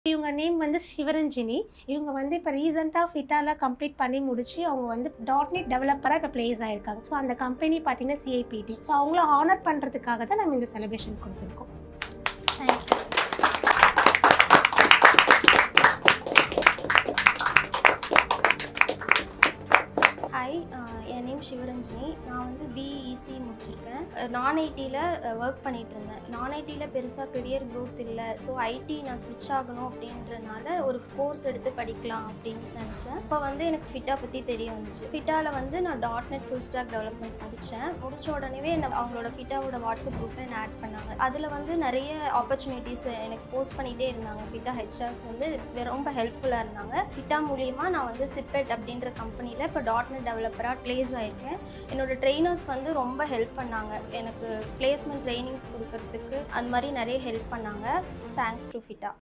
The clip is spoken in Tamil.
இவங்க நேம் வந்து சிவரஞ்சினி இவங்க வந்து இப்போ ரீசெண்டாக ஃபிட்டால கம்ப்ளீட் பண்ணி முடிச்சு அவங்க வந்து டாட் நெட் டெவலப்பராக இப்போ பிளேஸ் ஆயிருக்காங்க ஸோ அந்த கம்பெனி பார்த்தீங்கன்னா சிஐபிடி ஸோ அவங்கள ஆனர் பண்ணுறதுக்காக தான் நம்ம இந்த செலிப்ரேஷன் கொடுத்துருக்கோம் தேங்க்யூ ஹாய் என் நேம் சிவரஞ்சினி நான் வந்து பிஇசி முடிச்சிருக்கேன் நான் ஐடியில் ஒர்க் பண்ணிட்டு இருந்தேன் நான் ஐடியில் பெருசாக கெரியர் growth இல்லை ஸோ ஐடி நான் ஸ்விட்ச் ஆகணும் அப்படின்றனால ஒரு கோர்ஸ் எடுத்து படிக்கலாம் அப்படின்னு நினச்சேன் இப்போ வந்து எனக்கு ஃபிட்டா பற்றி தெரிய வந்துச்சு ஃபிட்டாவில் வந்து நான் dot net full stack development படித்தேன் முடிச்ச உடனே என்ன அவங்களோட ஃபிட்டாவோட வாட்ஸ்அப் குரூப்பில் என்ன ஆட் பண்ணாங்க அதில் வந்து நிறைய ஆப்பர்ச்சுனிட்டிஸ் எனக்கு போஸ்ட் பண்ணிகிட்டே இருந்தாங்க ஃபிட்டா ஹெச்ஆர்ஸ் வந்து வெ- ரொம்ப ஹெல்ப்ஃபுல்லாக இருந்தாங்க ஃபிட்டா மூலியமாக நான் வந்து சிப்பெட் அப்படின்ற கம்பெனியில் இப்போ டாட் நெட் டெவலப்பராக ப்ளேஸ் ஆயிருக்கேன் என்னோட ட்ரெயினர்ஸ் வந்து ரொம்ப ஹெல்ப் பண்ணாங்க எனக்கு பிளேஸ்மெண்ட் ட்ரைனிங்ஸ் கொடுக்கறதுக்கு அந்த மாதிரி நிறைய ஹெல்ப் பண்ணாங்க தேங்க்ஸ் டு ஃபிட்டா